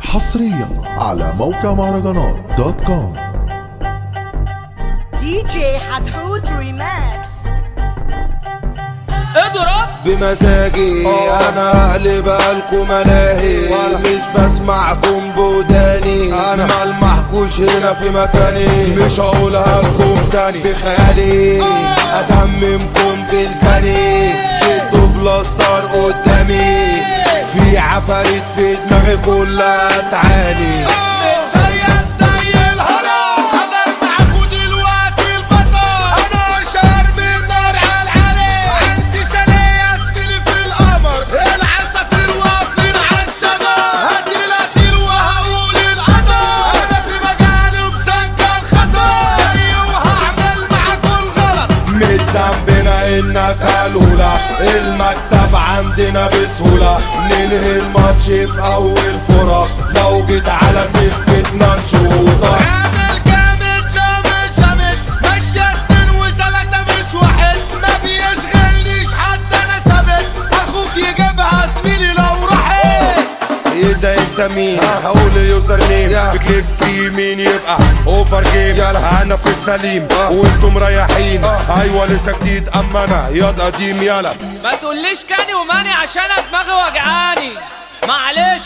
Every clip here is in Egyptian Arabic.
حصريا على موقع مهرجانات دوت كوم دي جي حتحوت ريماكس اضرب بمزاجي انا هقلب لكم ملاهي مش بسمعكم بوداني انا ملمحكوش هنا في مكاني مش هقولها لكم تاني بخيالي اتممكم بلساني شدوا بلاستر قدامي في عفاريت في دماغي كلها تعاني زيك زي الهرم انا معاكوا دلوقتي البطل انا شهر من نار على العلي عندي شاليه اسفل في القمر العصافير واقفين على الشجر هدي القتيل وهقول القدر انا في مجالي ومسجل خطر وهعمل معاكوا الغلط مش ذنبنا انك هلولة المكسب عندنا بسهولة ننهي الماتش في اول فرق لو جيت على سكتنا نشوطك عامل جامد لا مش جامد ماشية اتنين وتلاتة مش واحد ما بيشغلنيش حد انا ثابت اخوك يجيبها زميلي لو راحت ايه ده انت مين هقول اليوزر نيم بكليك يمين يبقى اوفر جيم يلا انا في السليم وانتم مريحين ايوه لسه جديد اما انا ياض قديم يلا ما تقوليش كاني وماني عشان دماغي وجعاني معلش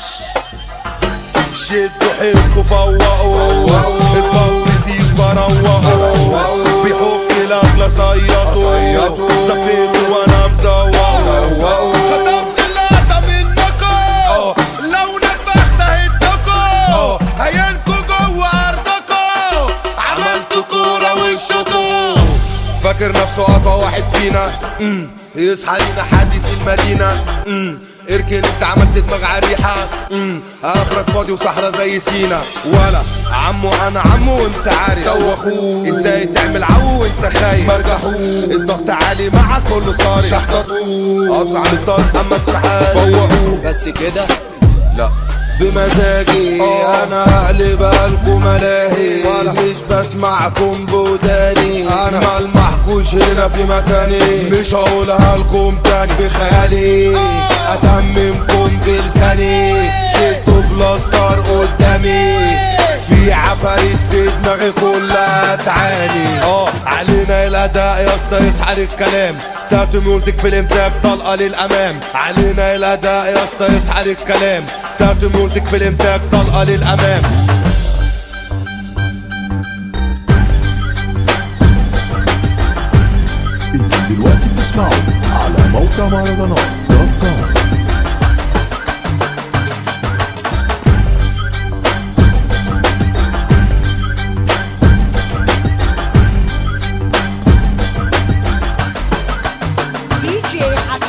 شدوا حيلكوا فوقوا الضغط فيك بروقوا بيحك الاغلى صيطوا زفيت وانا مزوقوا خطفت اللقطة منكم لو نفخت هدكم هينكوا جوه ارضكم عملت كورة وشكوا فاكر نفسه اقوى واحد فينا مم. يصحى لينا حديث المدينة مم. اركن انت عملت دماغ على الريحة مم. اخرك فاضي وصحرا زي سينا ولا عمو انا عمو وانت عارف دوخوه ازاي تعمل عو وانت خايف مرجحوه الضغط عالي مع كله صارم شحططوه اسرع من الطلق اما انسحاب فوقوه بس كده لا بمزاجي انا هقلب لكم ملاهي مش بسمعكم بوداني انا ملمحكوش هنا في مكاني مش هقولها لكم تاني بخيالي اتممكم بلساني شدوا بلاستر قدامي في عفاريت في دماغي كلها تعاني اه علينا الاداء يا اسطى يسحر الكلام تاتو ميوزك في الانتاج طلقه للامام علينا الاداء يا اسطى يسحر الكلام تاتو ميوزك في الانتاج طلقه للامام انتوا دلوقتي بتسمعوا على موقع مهرجانات دوت كوم دي جي حتحوت